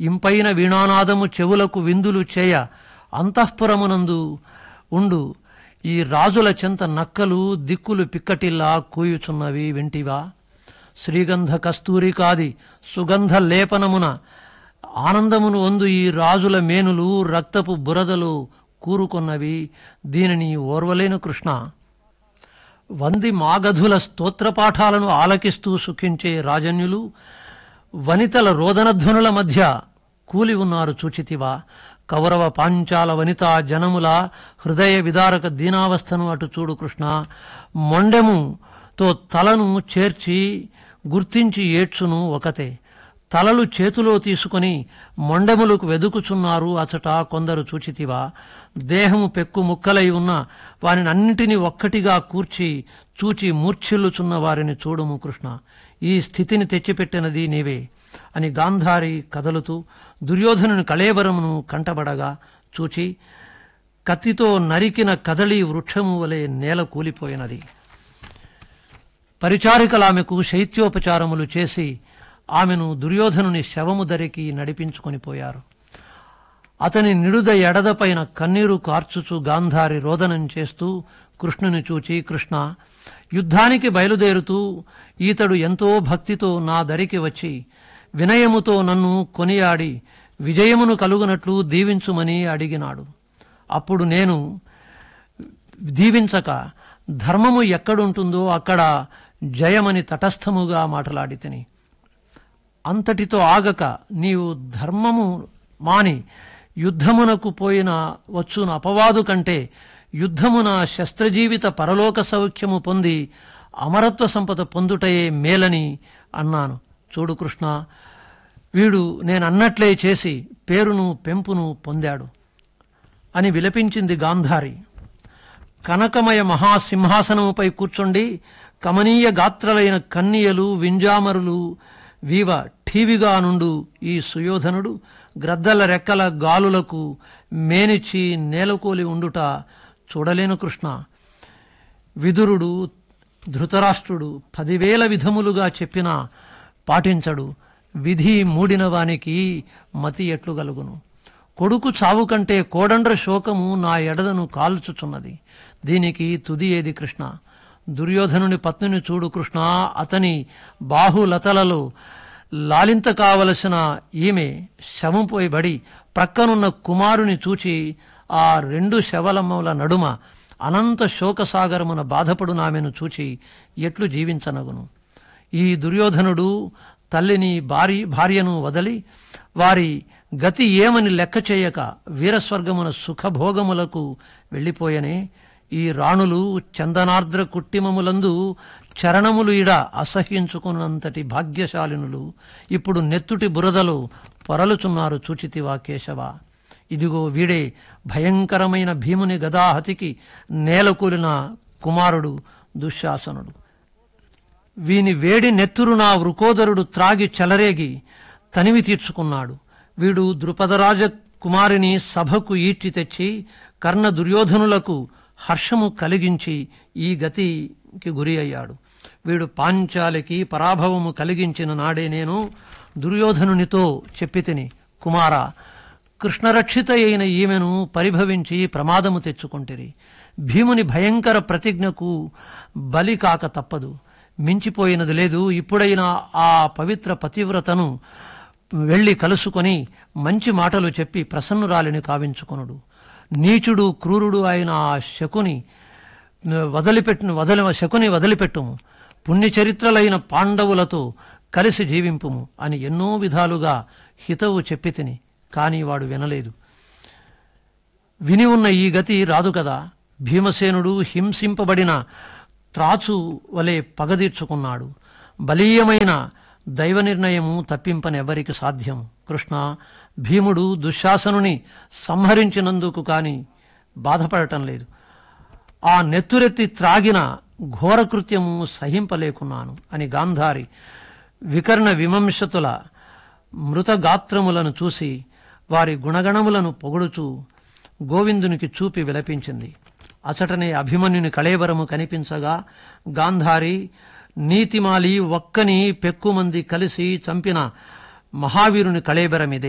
ఇంపైన వీణానాదము చెవులకు విందులు చేయ అంతఃపురమునందు ఉండు ఈ రాజుల చెంత నక్కలు దిక్కులు పిక్కటిల్లా కూయుచున్నవి వింటివా శ్రీగంధ కస్తూరికాది సుగంధ లేపనమున ఆనందమును వందు ఈ రాజుల మేనులు రక్తపు బురదలు కూరుకొన్నవి దీనిని ఓర్వలేను కృష్ణ వంది మాగధుల స్తోత్రపాఠాలను ఆలకిస్తూ సుఖించే రాజన్యులు వనితల రోదనధ్వనుల మధ్య కూలి ఉన్నారు చూచితివా కౌరవ పాంచాల వనితా జనముల హృదయ విదారక దీనావస్థను అటు చూడు కృష్ణ మొండెముతో తలను చేర్చి గుర్తించి ఏడ్చును ఒకతే తలలు చేతిలో తీసుకొని మొండెములకు వెదుకుచున్నారు అచట కొందరు చూచితివా దేహము పెక్కు ముక్కలై ఉన్న వారిని అన్నిటినీ ఒక్కటిగా కూర్చి చూచి మూర్ఛిల్లుచున్న వారిని చూడుము కృష్ణ ఈ స్థితిని తెచ్చిపెట్టినది నీవే అని గాంధారి కదలుతూ దుర్యోధనుని కళేబరమును కంటబడగా చూచి కత్తితో నరికిన కదళి వృక్షము వలె నేల కూలిపోయినది పరిచారికలామెకు శైత్యోపచారములు చేసి ఆమెను దుర్యోధనుని శవము ధరికి నడిపించుకొని పోయారు అతని నిడుద ఎడదపైన కన్నీరు కార్చుచు గాంధారి రోదనం చేస్తూ కృష్ణుని చూచి కృష్ణ యుద్ధానికి బయలుదేరుతూ ఈతడు ఎంతో భక్తితో నా దరికి వచ్చి వినయముతో నన్ను కొనియాడి విజయమును కలుగునట్లు దీవించుమని అడిగినాడు అప్పుడు నేను దీవించక ధర్మము ఎక్కడుంటుందో అక్కడ జయమని తటస్థముగా మాటలాడి తిని అంతటితో ఆగక నీవు ధర్మము మాని యుద్ధమునకు పోయిన వచ్చున అపవాదు కంటే యుద్ధమున శస్త్రజీవిత పరలోక సౌఖ్యము పొంది అమరత్వ సంపద పొందుటయే మేలని అన్నాను చూడు కృష్ణ వీడు నేనన్నట్లే చేసి పేరును పెంపును పొందాడు అని విలపించింది గాంధారి కనకమయ మహాసింహాసనముపై కూర్చుండి కమనీయ గాత్రలైన కన్నియలు వింజామరులు వీవ ఠీవిగా నుండు ఈ సుయోధనుడు గ్రద్దల రెక్కల గాలులకు మేనిచ్చి నేలకోలి ఉండుట చూడలేను కృష్ణ విదురుడు ధృతరాష్ట్రుడు పదివేల విధములుగా చెప్పినా పాటించడు విధి మూడిన వానికి మతి ఎట్లు గలుగును కొడుకు చావు కంటే కోడండ్ర శోకము నా ఎడదను కాల్చుచున్నది దీనికి తుది ఏది కృష్ణ దుర్యోధనుని పత్నిని చూడు కృష్ణ అతని బాహులతలలో లాలింత కావలసిన ఈమె శవంపై బడి ప్రక్కనున్న కుమారుని చూచి ఆ రెండు శవలముల నడుమ అనంత శోకసాగరమున బాధపడు నామెను చూచి ఎట్లు జీవించనగును ఈ దుర్యోధనుడు తల్లిని భారీ భార్యను వదలి వారి గతి ఏమని లెక్క చేయక వీరస్వర్గమున సుఖభోగములకు వెళ్ళిపోయనే ఈ రాణులు చందనార్ద్ర కుట్టిమములందు చరణములు ఇడ అసహ్యించుకున్నంతటి భాగ్యశాలినులు ఇప్పుడు నెత్తుటి బురదలో పొరలుచున్నారు చూచితివా కేశవ ఇదిగో వీడే భయంకరమైన భీముని గదాహతికి నేలకూలిన కుమారుడు దుశ్శాసనుడు వీని వేడి నెత్తురు నా వృకోదరుడు త్రాగి చెలరేగి తనివి తీర్చుకున్నాడు వీడు ద్రుపదరాజ కుమారిని సభకు ఈడ్చి తెచ్చి కర్ణ దుర్యోధనులకు హర్షము కలిగించి ఈ గతికి గురి అయ్యాడు వీడు పాంచాలికి పరాభవము కలిగించిన నాడే నేను దుర్యోధనునితో చెప్పి తిని కుమార కృష్ణరక్షిత అయిన ఈమెను పరిభవించి ప్రమాదము తెచ్చుకొంటిరి భీముని భయంకర ప్రతిజ్ఞకు బలి కాక తప్పదు మించిపోయినది లేదు ఇప్పుడైనా ఆ పవిత్ర పతివ్రతను వెళ్ళి కలుసుకొని మంచి మాటలు చెప్పి ప్రసన్నురాలిని కావించుకొనుడు నీచుడు క్రూరుడు అయిన ఆ శకుని వదిలిపెట్టిన వదలి శకుని వదిలిపెట్టుము పుణ్యచరిత్రలైన పాండవులతో కలిసి జీవింపుము అని ఎన్నో విధాలుగా హితవు చెప్పి తిని కానీ వాడు వినలేదు విని ఉన్న ఈ గతి రాదు కదా భీమసేనుడు హింసింపబడిన త్రాచు వలె పగదీర్చుకున్నాడు బలీయమైన దైవ నిర్ణయము తప్పింపనెవ్వరికి సాధ్యం కృష్ణ భీముడు దుశ్శాసనుని సంహరించినందుకు కాని బాధపడటం లేదు ఆ నెత్తురెత్తి త్రాగిన ఘోరకృత్యము సహింపలేకున్నాను అని గాంధారి వికర్ణ విమంశతుల మృతగాత్రములను చూసి వారి గుణగణములను పొగుడుచూ గోవిందునికి చూపి విలపించింది అచటనే అభిమన్యుని కళేబరము కనిపించగా గాంధారి నీతిమాలి ఒక్కని పెక్కుమంది కలిసి చంపిన మహావీరుని కళేబరమిదే